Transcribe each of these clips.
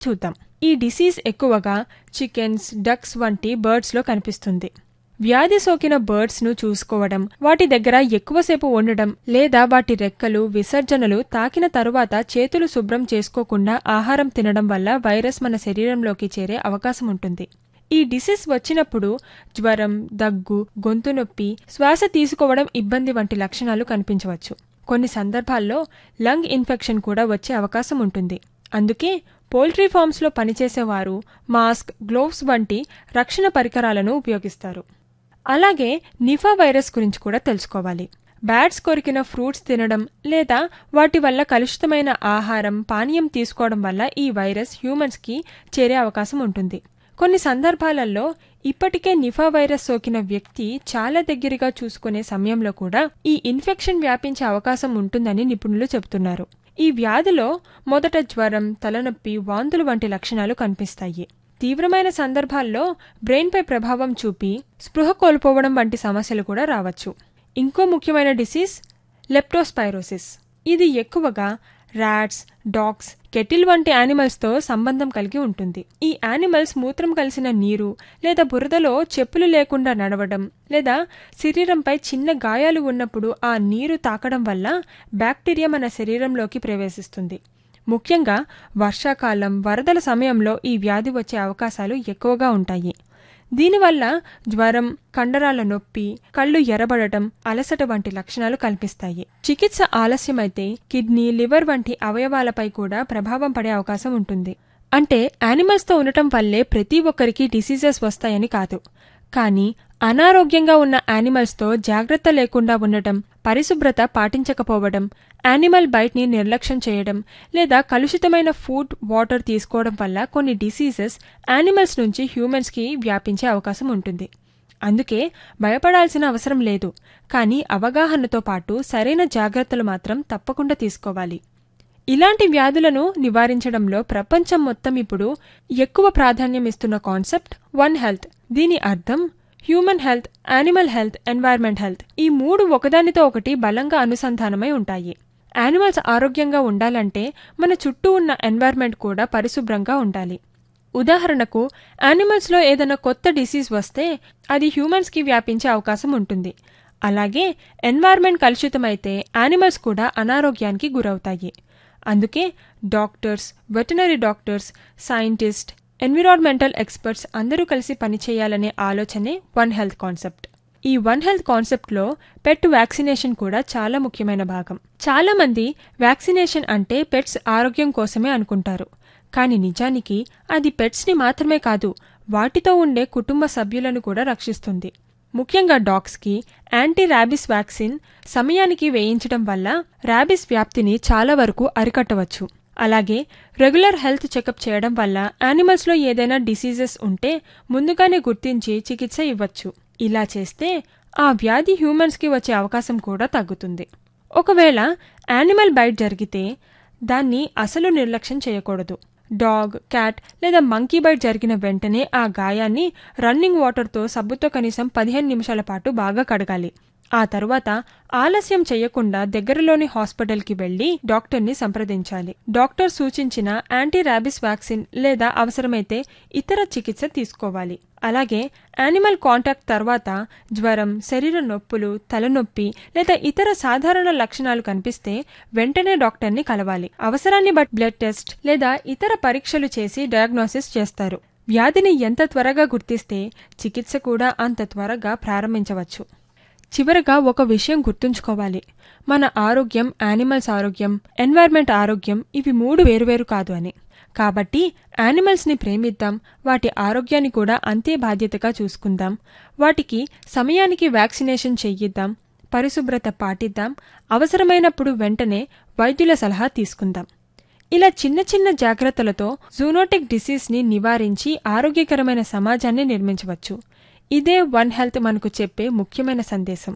చూద్దాం ఈ డిసీజ్ ఎక్కువగా చికెన్స్ డక్స్ వంటి బర్డ్స్లో కనిపిస్తుంది వ్యాధి సోకిన బర్డ్స్ ను చూసుకోవడం వాటి దగ్గర ఎక్కువసేపు ఉండడం లేదా వాటి రెక్కలు విసర్జనలు తాకిన తరువాత చేతులు శుభ్రం చేసుకోకుండా ఆహారం తినడం వల్ల వైరస్ మన శరీరంలోకి చేరే అవకాశం ఉంటుంది ఈ డిసీజ్ వచ్చినప్పుడు జ్వరం దగ్గు గొంతు నొప్పి శ్వాస తీసుకోవడం ఇబ్బంది వంటి లక్షణాలు కనిపించవచ్చు కొన్ని సందర్భాల్లో లంగ్ ఇన్ఫెక్షన్ కూడా వచ్చే అవకాశం ఉంటుంది అందుకే పోల్ట్రీ ఫార్మ్స్లో పనిచేసేవారు మాస్క్ గ్లోవ్స్ వంటి రక్షణ పరికరాలను ఉపయోగిస్తారు అలాగే నిఫా వైరస్ గురించి కూడా తెలుసుకోవాలి బ్యాట్స్ కొరికిన ఫ్రూట్స్ తినడం లేదా వాటి వల్ల కలుషితమైన ఆహారం పానీయం తీసుకోవడం వల్ల ఈ వైరస్ హ్యూమన్స్కి చేరే అవకాశం ఉంటుంది కొన్ని సందర్భాలలో ఇప్పటికే నిఫా వైరస్ సోకిన వ్యక్తి చాలా దగ్గరగా చూసుకునే సమయంలో కూడా ఈ ఇన్ఫెక్షన్ వ్యాపించే అవకాశం ఉంటుందని నిపుణులు చెబుతున్నారు ఈ వ్యాధిలో మొదట జ్వరం తలనొప్పి వాంతులు వంటి లక్షణాలు కనిపిస్తాయి తీవ్రమైన సందర్భాల్లో బ్రెయిన్పై ప్రభావం చూపి స్పృహ కోల్పోవడం వంటి సమస్యలు కూడా రావచ్చు ఇంకో ముఖ్యమైన డిసీజ్ లెప్టోస్పైరోసిస్ ఇది ఎక్కువగా ర్యాట్స్ డాగ్స్ కెటిల్ వంటి యానిమల్స్తో సంబంధం కలిగి ఉంటుంది ఈ యానిమల్స్ మూత్రం కలిసిన నీరు లేదా బురదలో చెప్పులు లేకుండా నడవడం లేదా శరీరంపై చిన్న గాయాలు ఉన్నప్పుడు ఆ నీరు తాకడం వల్ల బ్యాక్టీరియా మన శరీరంలోకి ప్రవేశిస్తుంది ముఖ్యంగా వర్షాకాలం వరదల సమయంలో ఈ వ్యాధి వచ్చే అవకాశాలు ఎక్కువగా ఉంటాయి దీనివల్ల జ్వరం కండరాల నొప్పి కళ్ళు ఎర్రబడటం అలసట వంటి లక్షణాలు కనిపిస్తాయి చికిత్స ఆలస్యమైతే కిడ్నీ లివర్ వంటి అవయవాలపై కూడా ప్రభావం పడే అవకాశం ఉంటుంది అంటే యానిమల్స్తో ఉండటం వల్లే ప్రతి ఒక్కరికి డిసీజెస్ వస్తాయని కాదు కానీ అనారోగ్యంగా ఉన్న యానిమల్స్తో జాగ్రత్త లేకుండా ఉండటం పరిశుభ్రత పాటించకపోవడం యానిమల్ బైట్ని నిర్లక్ష్యం చేయడం లేదా కలుషితమైన ఫుడ్ వాటర్ తీసుకోవడం వల్ల కొన్ని డిసీజెస్ యానిమల్స్ నుంచి హ్యూమన్స్కి వ్యాపించే అవకాశం ఉంటుంది అందుకే భయపడాల్సిన అవసరం లేదు కానీ అవగాహనతో పాటు సరైన జాగ్రత్తలు మాత్రం తప్పకుండా తీసుకోవాలి ఇలాంటి వ్యాధులను నివారించడంలో ప్రపంచం మొత్తం ఇప్పుడు ఎక్కువ ప్రాధాన్యం ఇస్తున్న కాన్సెప్ట్ వన్ హెల్త్ దీని అర్థం human health animal health environment health ఈ మూడు ఒకదానితో ఒకటి బలంగా అనుసంధానమై ఉంటాయి యానిమల్స్ ఆరోగ్యంగా ఉండాలంటే మన చుట్టూ ఉన్న ఎన్వైర్మెంట్ కూడా పరిశుభ్రంగా ఉండాలి ఉదాహరణకు యానిమల్స్లో ఏదైనా కొత్త డిసీజ్ వస్తే అది హ్యూమన్స్కి వ్యాపించే అవకాశం ఉంటుంది అలాగే ఎన్వైర్మెంట్ కలుషితమైతే యానిమల్స్ కూడా అనారోగ్యానికి గురవుతాయి అందుకే doctors veterinary doctors scientist environmental experts అందరూ కలిసి పనిచేయాలనే ఆలోచనే వన్ హెల్త్ కాన్సెప్ట్ ఈ వన్ హెల్త్ కాన్సెప్ట్లో పెట్ వ్యాక్సినేషన్ కూడా చాలా ముఖ్యమైన భాగం చాలా మంది వ్యాక్సినేషన్ అంటే పెట్స్ ఆరోగ్యం కోసమే అనుకుంటారు కానీ నిజానికి అది పెట్స్ని మాత్రమే కాదు వాటితో ఉండే కుటుంబ సభ్యులను కూడా రక్షిస్తుంది ముఖ్యంగా డాగ్స్కి యాంటీ ర్యాబిస్ వ్యాక్సిన్ సమయానికి వేయించడం వల్ల ర్యాబిస్ వ్యాప్తిని చాలా వరకు అరికట్టవచ్చు అలాగే రెగ్యులర్ హెల్త్ చెకప్ చేయడం వల్ల యానిమల్స్లో ఏదైనా డిసీజెస్ ఉంటే ముందుగానే గుర్తించి చికిత్స ఇవ్వచ్చు ఇలా చేస్తే ఆ వ్యాధి హ్యూమన్స్కి వచ్చే అవకాశం కూడా తగ్గుతుంది ఒకవేళ యానిమల్ బైట్ జరిగితే దాన్ని అసలు నిర్లక్ష్యం చేయకూడదు డాగ్ క్యాట్ లేదా మంకీ బైట్ జరిగిన వెంటనే ఆ గాయాన్ని రన్నింగ్ వాటర్తో సబ్బుతో కనీసం పదిహేను నిమిషాల పాటు బాగా కడగాలి ఆ తరువాత ఆలస్యం చేయకుండా దగ్గరలోని హాస్పిటల్కి వెళ్లి డాక్టర్ని సంప్రదించాలి డాక్టర్ సూచించిన యాంటీ ర్యాబిస్ వ్యాక్సిన్ లేదా అవసరమైతే ఇతర చికిత్స తీసుకోవాలి అలాగే యానిమల్ కాంటాక్ట్ తర్వాత జ్వరం శరీర నొప్పులు తలనొప్పి లేదా ఇతర సాధారణ లక్షణాలు కనిపిస్తే వెంటనే డాక్టర్ని కలవాలి అవసరాన్ని బట్టి బ్లడ్ టెస్ట్ లేదా ఇతర పరీక్షలు చేసి డయాగ్నోసిస్ చేస్తారు వ్యాధిని ఎంత త్వరగా గుర్తిస్తే చికిత్స కూడా అంత త్వరగా ప్రారంభించవచ్చు చివరగా ఒక విషయం గుర్తుంచుకోవాలి మన ఆరోగ్యం యానిమల్స్ ఆరోగ్యం ఎన్వైర్మెంట్ ఆరోగ్యం ఇవి మూడు వేరువేరు కాదు అని కాబట్టి యానిమల్స్ని ప్రేమిద్దాం వాటి ఆరోగ్యాన్ని కూడా అంతే బాధ్యతగా చూసుకుందాం వాటికి సమయానికి వ్యాక్సినేషన్ చెయ్యిద్దాం పరిశుభ్రత పాటిద్దాం అవసరమైనప్పుడు వెంటనే వైద్యుల సలహా తీసుకుందాం ఇలా చిన్న చిన్న జాగ్రత్తలతో జూనోటిక్ డిసీజ్ని నివారించి ఆరోగ్యకరమైన సమాజాన్ని నిర్మించవచ్చు ఇదే వన్ హెల్త్ మనకు చెప్పే ముఖ్యమైన సందేశం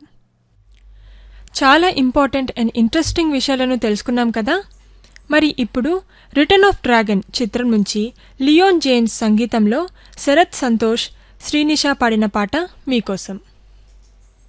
చాలా ఇంపార్టెంట్ అండ్ ఇంట్రెస్టింగ్ విషయాలను తెలుసుకున్నాం కదా మరి ఇప్పుడు రిటర్న్ ఆఫ్ డ్రాగన్ చిత్రం నుంచి లియోన్ జేమ్స్ సంగీతంలో శరత్ సంతోష్ శ్రీనిషా పాడిన పాట మీకోసం